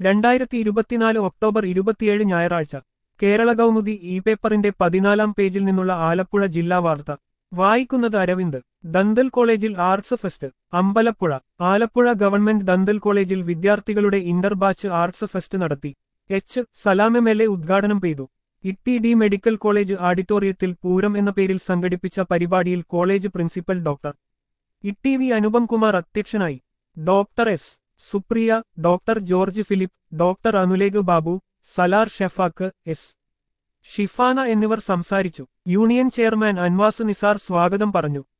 രണ്ടായിരത്തി ഇരുപത്തിനാല് ഒക്ടോബർ ഇരുപത്തിയേഴ് ഞായറാഴ്ച കേരള കൗമുദി ഇ പേപ്പറിന്റെ പതിനാലാം പേജിൽ നിന്നുള്ള ആലപ്പുഴ ജില്ലാ വാർത്ത വായിക്കുന്നത് അരവിന്ദ് ദന്തൽ കോളേജിൽ arts fest Ambalappuzha Alappuzha government dental കോളേജിൽ വിദ്യാർത്ഥികളുടെ ഇന്റർ ബാച്ച് ആർട്സ് ഫെസ്റ്റ് നടത്തി H Salam M L A ഉദ്ഘാടനം ചെയ്തു ഇട്ടി ഡി മെഡിക്കൽ കോളേജ് ഓഡിറ്റോറിയത്തിൽ പൂരം എന്ന പേരിൽ സംഘടിപ്പിച്ച പരിപാടിയിൽ college principal doctor Itty V Anupam Kumar അധ്യക്ഷനായി doctor S Supriya doctor George Philip doctor Anulekh Babu Salar Shefak S Shifana എന്നിവർ സംസാരിച്ചു യൂണിയൻ ചെയർമാൻ അൻവാസ് നിസാർ സ്വാഗതം പറഞ്ഞു